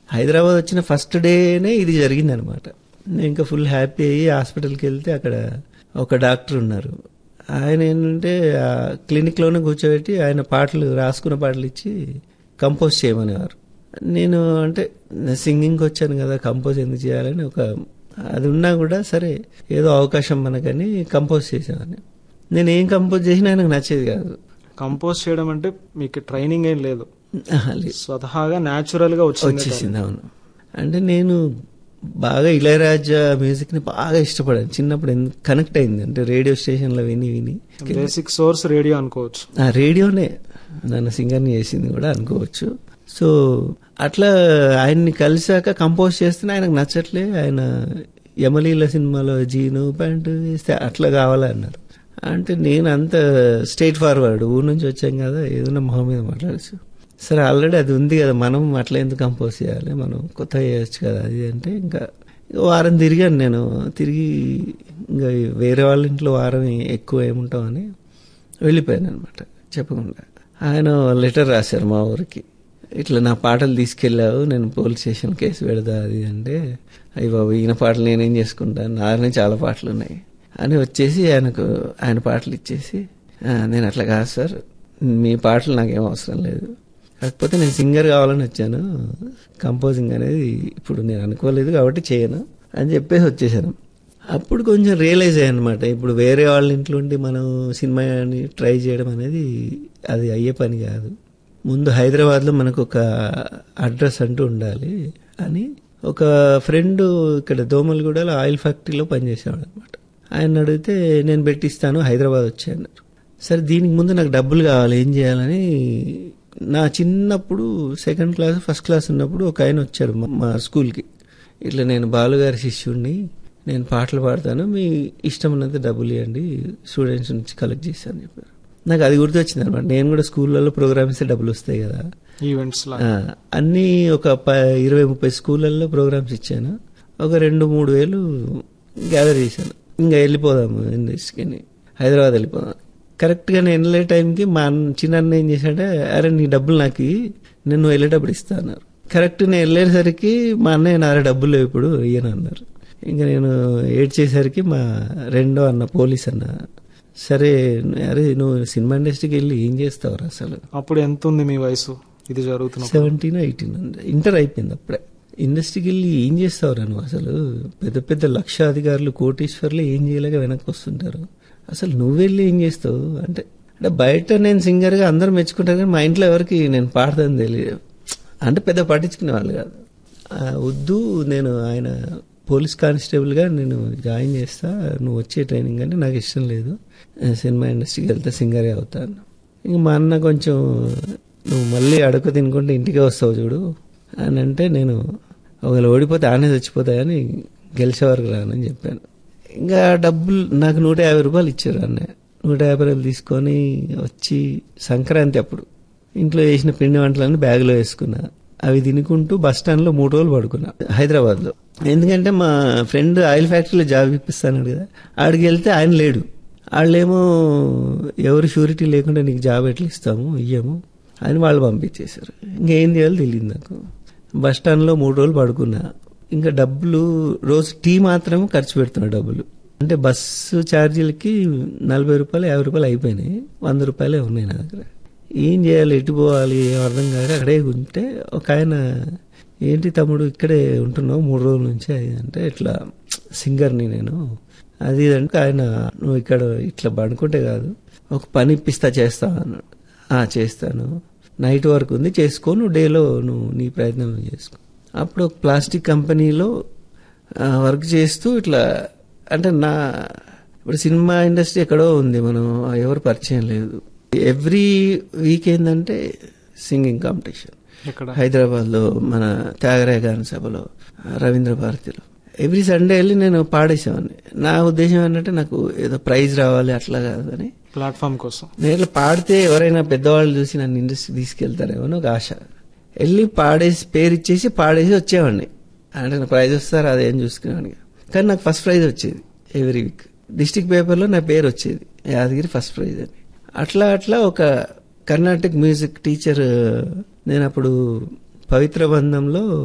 హైదరాబాద్ వచ్చిన ఫస్ట్ డేనే ఇది జరిగింది అనమాట నేను ఇంకా ఫుల్ హ్యాపీ అయ్యి హాస్పిటల్కి వెళ్తే అక్కడ ఒక డాక్టర్ ఉన్నారు ఆయన ఏంటంటే ఆ క్లినిక్లోనే కూర్చోబెట్టి ఆయన పాటలు రాసుకున్న పాటలు ఇచ్చి కంపోజ్ చేయమనేవారు నేను అంటే సింగింగ్కి వచ్చాను కదా కంపోజ్ ఎందుకు చేయాలని ఒక అది ఉన్నా కూడా సరే ఏదో అవకాశం మనకని కంపోజ్ చేసేవాడిని నేను ఏం కంపోజ్ చేసినా ఆయనకు నచ్చేది కాదు కంపోజ్ చేయడం అంటే మీకు ట్రైనింగ్ ఏం లేదు ఆహా, లేదు. స్వతహాగా న్యాచురల్ గా వచ్చింది వచ్చేసింది అవును అంటే నేను బాగా ఇళయరాజా మ్యూజిక్ ని బాగా ఇష్టపడాను చిన్నప్పుడు కనెక్ట్ అయింది అంటే రేడియో స్టేషన్ లో విని విని బేసిక్ సోర్స్ రేడియో అనుకోవచ్చు ఆ రేడియోనే నన్ను సింగర్ని చేసింది కూడా అనుకోవచ్చు సో అట్లా ఆయన్ని కలిసాక కంపోజ్ చేస్తేనే ఆయనకు నచ్చట్లే ఆయన యమలీల సినిమాలో జీను ప్యాంటు వేస్తే అట్లా కావాలన్నారు అంటే నేను అంత స్ట్రైట్ ఫార్వర్డ్ ఊరు నుంచి వచ్చాం కదా ఏదైనా మొహం మీద మాట్లాడచ్చు సరే ఆల్రెడీ అది ఉంది కదా మనం అట్లా ఎందుకు కంపోజ్ చేయాలి మనం కొత్తగా చేయొచ్చు కదా అది అంటే ఇంకా ఇంకా వారం తిరిగాను నేను తిరిగి ఇంకా వేరే వాళ్ళ ఇంట్లో వారం ఎక్కువ ఏముంటామని వెళ్ళిపోయాను అనమాట చెప్పకుండా ఆయన లెటర్ రాశారు మా ఊరికి ఇట్లా నా పాటలు తీసుకెళ్ళావు నేను పోలీస్ స్టేషన్ కేసు పెడదా అది అంటే అయ్యి బాబు ఈయన పాటలు నేనేం చేసుకుంటాను నానే చాలా పాటలు ఉన్నాయి అని వచ్చేసి ఆయనకు ఆయన పాటలు ఇచ్చేసి "ఆ, నేను అట్లా కాదు సార్ మీ పాటలు నాకేం అవసరం లేదు కాకపోతే నేను సింగర్ కావాలని వచ్చాను కంపోజింగ్ అనేది ఇప్పుడు నేను అనుకోలేదు కాబట్టి చేయను అని చెప్పేసి వచ్చేసాను అప్పుడు కొంచెం రియలైజ్ అయ్యాను అనమాట ఇప్పుడు వేరే వాళ్ళ ఇంట్లో ఉండి మనం సినిమాని ట్రై చేయడం అనేది అది అయ్యే పని కాదు ముందు హైదరాబాద్లో మనకు ఒక అడ్రస్ అంటూ ఉండాలి అని ఒక ఫ్రెండ్ ఇక్కడ దోమలగూడలో ఆయిల్ ఫ్యాక్టరీలో పనిచేసేవాడు అనమాట ఆయన అడిగితే నేను పెట్టిస్తాను హైదరాబాద్ వచ్చాను సరే దీనికి ముందు నాకు డబ్బులు కావాలి ఏం చేయాలని నా చిన్నప్పుడు సెకండ్ క్లాస్ ఫస్ట్ క్లాస్ ఉన్నప్పుడు ఒక ఆయన వచ్చాడు మా- మా స్కూల్కి ఇట్లా నేను బాలుగారి శిష్యుడిని నేను పాటలు పాడతాను మీ ఇష్టం ఉన్నంత డబ్బులు ఇవ్వండి స్టూడెంట్స్ నుంచి కలెక్ట్ చేస్తాను చెప్పారు నాకు అది గుర్తొచ్చింది అనమాట నేను కూడా స్కూళ్ళల్లో ప్రోగ్రామ్స్ డబ్బులు వస్తాయి కదా ఈవెంట్స్ లా ఆ, అన్ని ఒక ప ఇరవై ముప్పై స్కూళ్ళల్లో ప్రోగ్రామ్స్ ఇచ్చాను ఒక రెండు మూడు వేలు గ్యాదర్ చేశాను ఇంకా వెళ్ళిపోదాము ఇండస్ట్రీకి హైదరాబాద్ వెళ్ళిపోదాం కరెక్ట్గా నేను వెళ్ళే టైంకి మా అన్న- చిన్న అన్న ఏం చేశాడంటే అరే నీ డబ్బులు నాకు ఇయ్యి, నేను నువ్వు వెళ్ళేటప్పుడు ఇస్తా అన్నారు కరెక్ట్ నేను వెళ్ళేసరికి మా అన్నయ్య నా డబ్బులు లేవు ఇప్పుడు ఇయ్యను అన్నారు ఇంకా నేను ఏడ్చేసరికి మా రెండో అన్న పోలీస్ అన్న సరే అరే నువ్వు సినిమా ఇండస్ట్రీకి వెళ్ళి ఏం చేస్తావు అసలు అప్పుడు ఎంత ఉంది మీ వయసు ఇది జరుగుతున్నప్పుడు సెవెంటీన్ ఎయిటీన్ ఇంటర్ అయిపోయింది అప్పుడే ఇండస్ట్రీకి వెళ్ళి ఏం చేస్తావురా నువ్వు అసలు పెద్ద పెద్ద లక్షాధికారులు కోటీశ్వర్లు ఏం చేయలేక వెనక్కి వస్తుంటారు అసలు నువ్వు వెళ్ళి ఏం చేస్తావు అంటే అంటే బయట నేను సింగర్గా అందరూ మెచ్చుకుంటారు కానీ మా ఇంట్లో ఎవరికి నేను పాడతాను తెలియదు అంటే పెద్ద పట్టించుకునే వాళ్ళు కాదు ఆ, వద్దు నేను ఆయన పోలీస్ కానిస్టేబుల్గా నేను జాయిన్ చేస్తా నువ్వు వచ్చే ట్రైనింగ్ అంటే నాకు ఇష్టం లేదు నేను సినిమా ఇండస్ట్రీకి వెళ్తే సింగరే అవుతాను ఇంక మా అన్న కొంచెం నువ్వు మళ్ళీ అడుగు తినుకుంటే ఇంటికే వస్తావు చూడు అని అంటే నేను ఒకవేళ ఓడిపోతే ఆనే చచ్చిపోతాయని గెలిచే వరకు రానని చెప్పాను ఇంకా డబ్బులు నాకు నూట యాభై రూపాయలు ఇచ్చారు అన్నయ్య నూట యాభై రూపాయలు తీసుకొని వచ్చి సంక్రాంతి అప్పుడు ఇంట్లో చేసిన పిండి వంటలన్నీ బ్యాగ్లో వేసుకున్నా అవి తినుకుంటూ బస్ స్టాండ్లో మూడు రోజులు పడుకున్నా హైదరాబాద్లో ఎందుకంటే మా ఫ్రెండ్ ఆయిల్ ఫ్యాక్టరీలో జాబ్ ఇప్పిస్తాను కదా ఆడికి వెళ్తే ఆయన లేడు వాళ్ళేమో ఎవరు షూరిటీ లేకుండా నీకు జాబ్ ఎట్లా ఇస్తాము ఇయ్యము అని వాళ్ళు పంపించేశారు ఇంకేం చేయాలో తెలియదు నాకు బస్ స్టాండ్లో మూడు రోజులు పడుకున్నా ఇంకా డబ్బులు రోజు టీ మాత్రం ఖర్చు పెడుతున్నా డబ్బులు అంటే బస్సు ఛార్జీలకి నలభై రూపాయలు యాభై రూపాయలు అయిపోయినాయి వంద రూపాయలే ఉన్నాయి నా దగ్గర ఏం చేయాలి ఎటు పోవాలి ఏం అర్థం కాక అక్కడే ఉంటే ఒక ఆయన ఏంటి తమ్ముడు ఇక్కడే ఉంటున్నావు మూడు రోజుల నుంచి అది అంటే ఇట్లా సింగర్ని నేను అది ఇది అంటే ఆయన నువ్వు ఇక్కడ ఇట్లా పడుకుంటే కాదు ఒక పని ఇప్పిస్తా చేస్తా అన్నాడు "ఆ, చేస్తాను నైట్ వర్క్ ఉంది చేసుకో నువ్వు డేలో నువ్వు నీ ప్రయత్నం నువ్వు చేసుకో అప్పుడు ఒక ప్లాస్టిక్ కంపెనీలో ఆ, వర్క్ చేస్తూ ఇట్లా అంటే నా ఇప్పుడు సినిమా ఇండస్ట్రీ ఎక్కడో ఉంది మనం ఎవరు పరిచయం లేదు ఎవ్రీ వీక్ ఏంటంటే సింగింగ్ కాంపిటీషన్ ఇక్కడ హైదరాబాద్ లో మన త్యాగరాయ గాన సభలో రవీంద్ర భారతిలో ఎవ్రీ సండే వెళ్ళి నేను పాడేసేవాడిని నా ఉద్దేశం ఏంటంటే నాకు ఏదో ప్రైజ్ రావాలి అట్లా కాదు అని ప్లాట్ఫామ్ కోసం నేను ఇట్లా పాడితే ఎవరైనా పెద్దవాళ్ళు చూసి నన్ను ఇండస్ట్రీ తీసుకెళ్తారేమో అని ఒక ఆశ వెళ్ళి పాడేసి పేరు ఇచ్చేసి పాడేసి వచ్చేవాడిని అంటే నాకు ప్రైజ్ వస్తారు అదేం చూసుకునేవాడిని కానీ నాకు ఫస్ట్ ప్రైజ్ వచ్చేది ఎవ్రీ వీక్ డిస్టిక్ పేపర్లో నా పేరు వచ్చేది యాదగిరి ఫస్ట్ ప్రైజ్ అని అట్లా అట్లా ఒక కర్ణాటక మ్యూజిక్ టీచర్ నేను అప్పుడు పవిత్ర బంధంలో